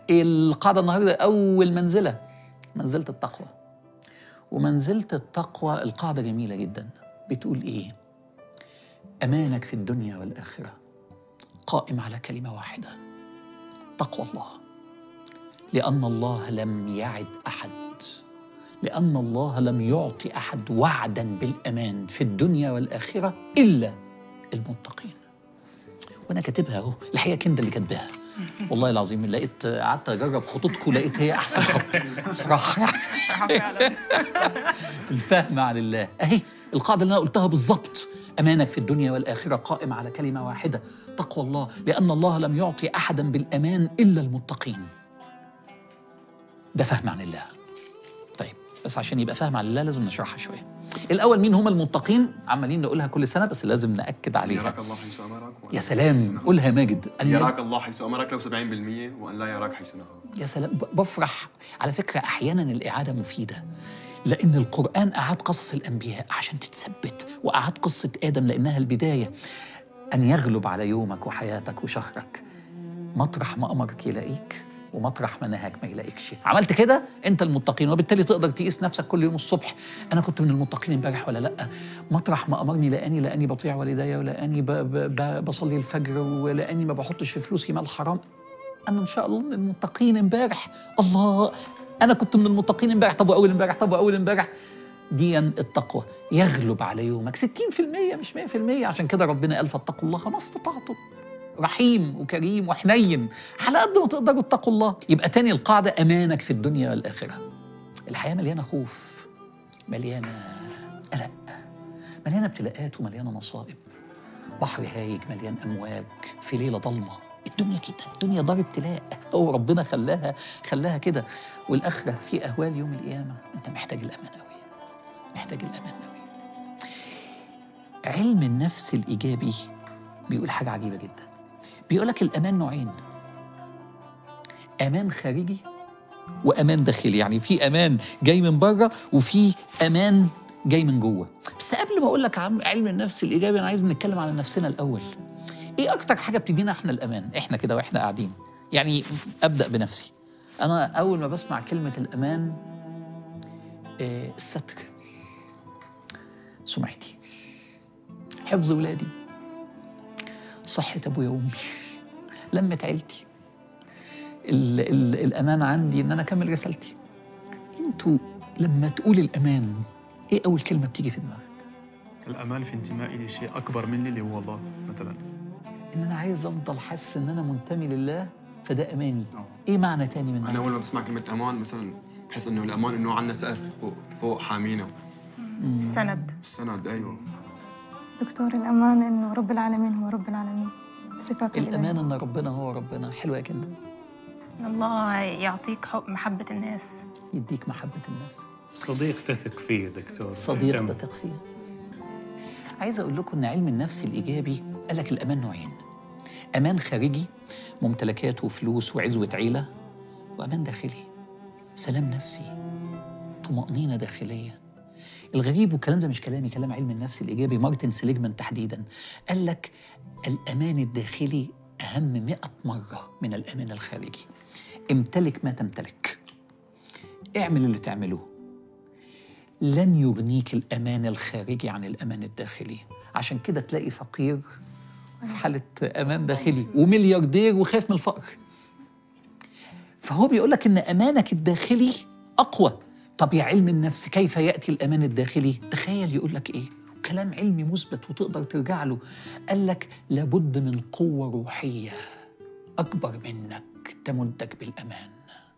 القاعده النهارده اول منزله منزله التقوى ومنزله التقوى القاعده جميله جدا بتقول ايه امانك في الدنيا والاخره قائم على كلمه واحده تقوى الله لان الله لم يعد احد لان الله لم يعطي احد وعدا بالامان في الدنيا والاخره الا المتقين وانا كاتبها اهو الحقيقه كندا اللي كاتباها والله العظيم لقيت قعدت اجرب خطوطكم لقيت هي احسن خط بصراحه الفهم عن الله اهي القاعده اللي انا قلتها بالظبط امانك في الدنيا والاخره قائم على كلمه واحده تقوى الله لان الله لم يعطي احدا بالامان الا المتقين ده فهم عن الله طيب بس عشان يبقى فهم عن الله لازم نشرحها شويه الاول مين هم المتقين عمالين نقولها كل سنه بس لازم ناكد عليها يراك الله حيث امرك وأن يا لا سلام حيث نهاك. قولها ماجد أن يراك الله حيث امرك لو 70% وان لا يراك حيث نهاك يا سلام ب- بفرح على فكرة أحيانا الإعادة مفيدة لأن القرآن أعاد قصص الأنبياء عشان تتثبت وأعاد قصة آدم لأنها البداية أن يغلب على يومك وحياتك وشهرك مطرح ما أمرك يلاقيك ومطرح ما نهاك ما يلاقيكش عملت كده انت المتقين وبالتالي تقدر تقيس نفسك كل يوم الصبح انا كنت من المتقين امبارح ولا لا مطرح ما امرني لاني لاني بطيع والدي ولاني ب- ب- ب- بصلي الفجر ولاني ما بحطش في فلوسي مال حرام انا ان شاء الله من المتقين امبارح الله انا كنت من المتقين امبارح طب واول امبارح طب واول امبارح دي التقوى يغلب على يومك 60% مش 100% عشان كده ربنا قال فاتقوا الله ما استطعتم رحيم وكريم وحنين على قد ما تقدروا اتقوا الله يبقى تاني القاعدة أمانك في الدنيا والآخرة الحياة مليانة خوف مليانة قلق مليانة ابتلاءات ومليانة مصائب بحر هايج مليان أمواج في ليلة ضلمة الدنيا كده الدنيا دار ابتلاء هو ربنا خلاها خلاها كده والآخرة في أهوال يوم القيامة أنت محتاج الأمان أوي محتاج الأمان أوي علم النفس الإيجابي بيقول حاجة عجيبة جدا بيقولك الأمان نوعين أمان خارجي وأمان داخلي يعني في أمان جاي من بره وفي أمان جاي من جوه بس قبل ما أقول لك عن علم النفس الإيجابي أنا عايز نتكلم على نفسنا الأول إيه أكتر حاجة بتدينا إحنا الأمان إحنا كده وإحنا قاعدين يعني أبدأ بنفسي أنا أول ما بسمع كلمة الأمان آه، الستر سمعتي حفظ ولادي صحة أبويا وأمي لمة عيلتي ال ال الأمان عندي إن أنا أكمل رسالتي أنتوا لما تقول الأمان إيه أول كلمة بتيجي في دماغك؟ الأمان في انتمائي لشيء أكبر مني اللي هو الله مثلا إن أنا عايز أفضل حاسس إن أنا منتمي لله فده أماني إيه معنى تاني من انا معنى؟ اول ما بسمع كلمه امان مثلا بحس انه الامان انه عندنا سقف فوق فوق حامينا السند السند ايوه دكتور الأمان إنه رب العالمين هو رب العالمين صفاته الأمان إن ربنا هو ربنا حلوة يا كندا إن الله يعطيك حب محبة الناس يديك محبة الناس صديق تثق فيه دكتور صديق تم. تثق فيه عايز اقول لكم ان علم النفس الايجابي قال لك الامان نوعين امان خارجي ممتلكات وفلوس وعزوه عيله وامان داخلي سلام نفسي طمانينه داخليه الغريب والكلام ده مش كلامي كلام علم النفس الايجابي مارتن سيليجمان تحديدا قال لك الامان الداخلي اهم مئة مره من الامان الخارجي امتلك ما تمتلك اعمل اللي تعملوه لن يغنيك الأمان الخارجي عن الأمان الداخلي عشان كده تلاقي فقير في حالة أمان داخلي وملياردير وخايف من الفقر فهو بيقول لك إن أمانك الداخلي أقوى طب يا علم النفس كيف يأتي الأمان الداخلي تخيل يقول لك إيه كلام علمي مثبت وتقدر ترجع له قال لك لابد من قوة روحية أكبر منك تمدك بالأمان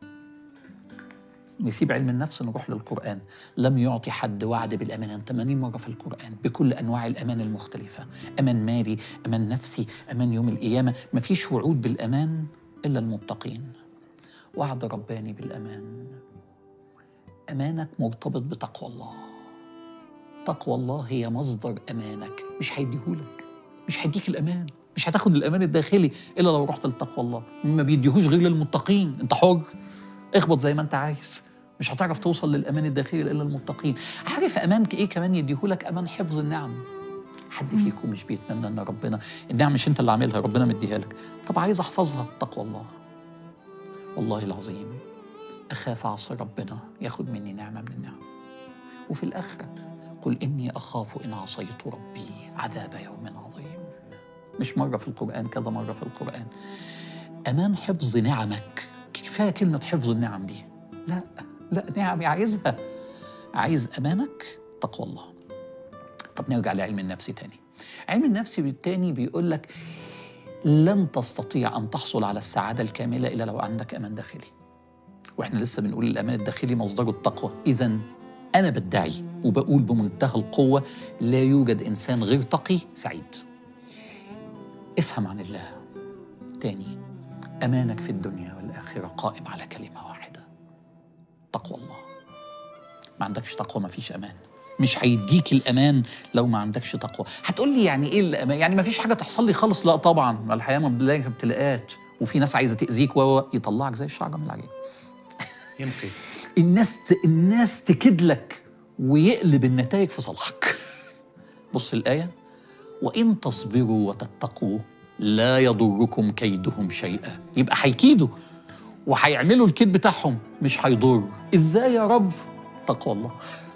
نسيب علم النفس نروح للقرآن لم يعطي حد وعد بالأمان 80 مرة في القرآن بكل أنواع الأمان المختلفة أمان مالي أمان نفسي أمان يوم القيامة مفيش وعود بالأمان إلا المتقين وعد رباني بالأمان أمانك مرتبط بتقوى الله تقوى الله هي مصدر أمانك مش هيديهولك مش هيديك الأمان مش هتاخد الأمان الداخلي إلا لو رحت لتقوى الله ما بيديهوش غير للمتقين أنت حر اخبط زي ما انت عايز مش هتعرف توصل للامان الداخلي الا المتقين عارف امان ايه كمان يديهولك امان حفظ النعم حد فيكم مش بيتمنى ان ربنا النعم مش انت اللي عاملها ربنا مديها لك طب عايز احفظها تقوى الله والله العظيم أخاف أعصي ربنا ياخد مني نعمة من النعم وفي الآخرة قل إني أخاف إن عصيت ربي عذاب يوم عظيم مش مرة في القرآن كذا مرة في القرآن أمان حفظ نعمك كفاية كلمة حفظ النعم دي لا لا نعمي عايزها عايز أمانك تقوى الله طب نرجع لعلم النفس تاني علم النفس بالتاني بيقول لك لن تستطيع أن تحصل على السعادة الكاملة إلا لو عندك أمان داخلي وإحنا لسه بنقول الأمان الداخلي مصدره التقوى إذا أنا بدعي وبقول بمنتهى القوة لا يوجد إنسان غير تقي سعيد افهم عن الله تاني أمانك في الدنيا والآخرة قائم على كلمة واحدة تقوى الله ما عندكش تقوى ما فيش أمان مش هيديك الأمان لو ما عندكش تقوى هتقول لي يعني إيه الأمان يعني ما فيش حاجة تحصل لي خالص لا طبعا ما الحياة مبدلها ابتلاءات وفي ناس عايزة تأذيك و يطلعك زي الشعرة من العجين يمكن الناس ت... الناس تكد لك ويقلب النتائج في صالحك بص الآية وإن تصبروا وتتقوا لا يضركم كيدهم شيئا يبقى هيكيدوا وهيعملوا الكيد بتاعهم مش هيضر ازاي يا رب تقوى الله